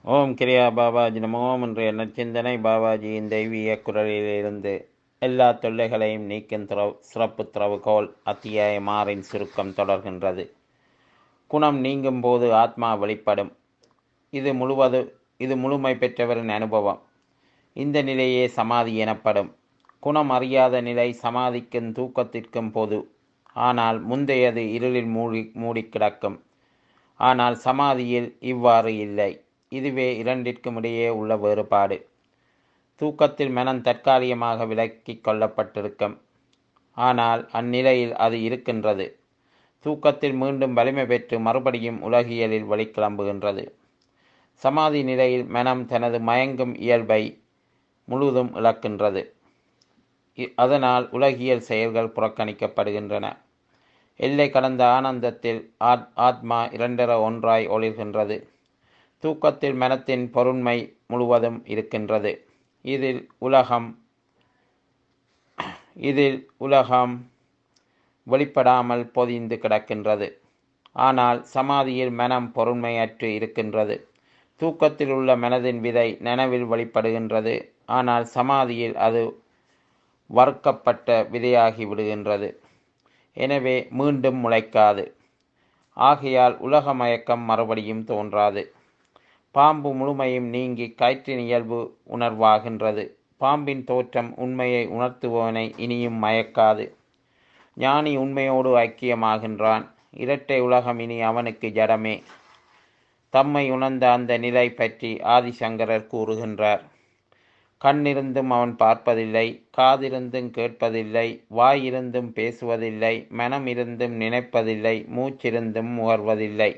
ஓம் கிரியா பாபாஜி நமோ என்ற நற்சிந்தனை பாபாஜியின் தெய்வீக குரலிலிருந்து எல்லா தொல்லைகளையும் நீக்கும் திறவு சிறப்பு திறவுகோல் அத்தியாயம் ஆறின் சுருக்கம் தொடர்கின்றது குணம் நீங்கும் போது ஆத்மா வெளிப்படும் இது முழுவது இது முழுமை பெற்றவரின் அனுபவம் இந்த நிலையே சமாதி எனப்படும் குணம் அறியாத நிலை சமாதிக்கும் தூக்கத்திற்கும் பொது ஆனால் முந்தையது இருளில் மூடி மூடி கிடக்கும் ஆனால் சமாதியில் இவ்வாறு இல்லை இதுவே இரண்டிற்கும் இடையே உள்ள வேறுபாடு தூக்கத்தில் மனம் தற்காலிகமாக விலக்கிக் கொள்ளப்பட்டிருக்கும் ஆனால் அந்நிலையில் அது இருக்கின்றது தூக்கத்தில் மீண்டும் வலிமை பெற்று மறுபடியும் உலகியலில் வெளிக்கிளம்புகின்றது சமாதி நிலையில் மனம் தனது மயங்கும் இயல்பை முழுதும் இழக்கின்றது அதனால் உலகியல் செயல்கள் புறக்கணிக்கப்படுகின்றன எல்லை கடந்த ஆனந்தத்தில் ஆத் ஆத்மா இரண்டர ஒன்றாய் ஒளிர்கின்றது தூக்கத்தில் மனத்தின் பொருண்மை முழுவதும் இருக்கின்றது இதில் உலகம் இதில் உலகம் வெளிப்படாமல் பொதிந்து கிடக்கின்றது ஆனால் சமாதியில் மனம் பொருண்மையற்று இருக்கின்றது தூக்கத்தில் உள்ள மனதின் விதை நனவில் வெளிப்படுகின்றது ஆனால் சமாதியில் அது வறுக்கப்பட்ட விதையாகி விடுகின்றது எனவே மீண்டும் முளைக்காது ஆகையால் உலக மயக்கம் மறுபடியும் தோன்றாது பாம்பு முழுமையும் நீங்கி கயிற்றின் இயல்பு உணர்வாகின்றது பாம்பின் தோற்றம் உண்மையை உணர்த்துபவனை இனியும் மயக்காது ஞானி உண்மையோடு ஐக்கியமாகின்றான் இரட்டை உலகம் இனி அவனுக்கு ஜடமே தம்மை உணர்ந்த அந்த நிலை பற்றி ஆதிசங்கரர் கூறுகின்றார் கண்ணிருந்தும் அவன் பார்ப்பதில்லை காதிருந்தும் கேட்பதில்லை வாயிருந்தும் பேசுவதில்லை மனம் இருந்தும் நினைப்பதில்லை மூச்சிருந்தும் முகர்வதில்லை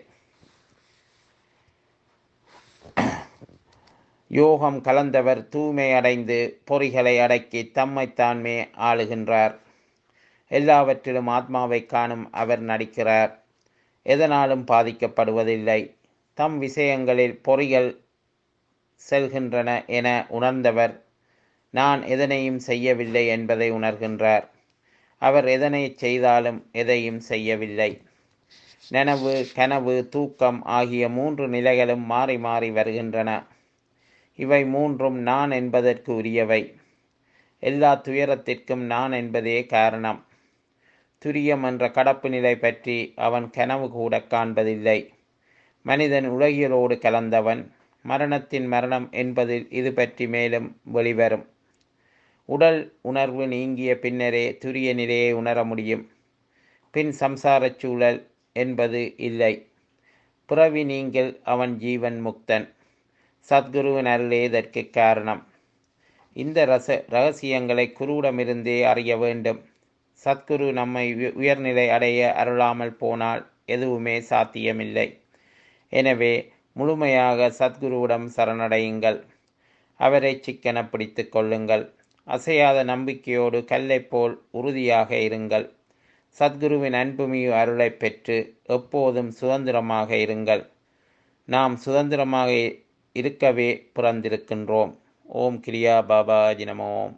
யோகம் கலந்தவர் தூய்மை அடைந்து பொறிகளை அடக்கி தம்மைத்தான்மே ஆளுகின்றார் எல்லாவற்றிலும் ஆத்மாவை காணும் அவர் நடிக்கிறார் எதனாலும் பாதிக்கப்படுவதில்லை தம் விஷயங்களில் பொறிகள் செல்கின்றன என உணர்ந்தவர் நான் எதனையும் செய்யவில்லை என்பதை உணர்கின்றார் அவர் எதனை செய்தாலும் எதையும் செய்யவில்லை நனவு கனவு தூக்கம் ஆகிய மூன்று நிலைகளும் மாறி மாறி வருகின்றன இவை மூன்றும் நான் என்பதற்கு உரியவை எல்லா துயரத்திற்கும் நான் என்பதே காரணம் துரியம் என்ற கடப்பு நிலை பற்றி அவன் கனவு கூட காண்பதில்லை மனிதன் உலகியலோடு கலந்தவன் மரணத்தின் மரணம் என்பதில் இது பற்றி மேலும் வெளிவரும் உடல் உணர்வு நீங்கிய பின்னரே துரிய நிலையை உணர முடியும் பின் சம்சாரச் சூழல் என்பது இல்லை பிறவி நீங்கள் அவன் ஜீவன் முக்தன் சத்குருவின் அருளே இதற்கு காரணம் இந்த ரச ரகசியங்களை குருவிடமிருந்தே அறிய வேண்டும் சத்குரு நம்மை உயர்நிலை அடைய அருளாமல் போனால் எதுவுமே சாத்தியமில்லை எனவே முழுமையாக சத்குருவிடம் சரணடையுங்கள் அவரை சிக்கன பிடித்து கொள்ளுங்கள் அசையாத நம்பிக்கையோடு கல்லை போல் உறுதியாக இருங்கள் சத்குருவின் அன்புமிகு அருளை பெற்று எப்போதும் சுதந்திரமாக இருங்கள் நாம் சுதந்திரமாக இருக்கவே பிறந்திருக்கின்றோம் ஓம் கிரியா பாபாஜி நமோம்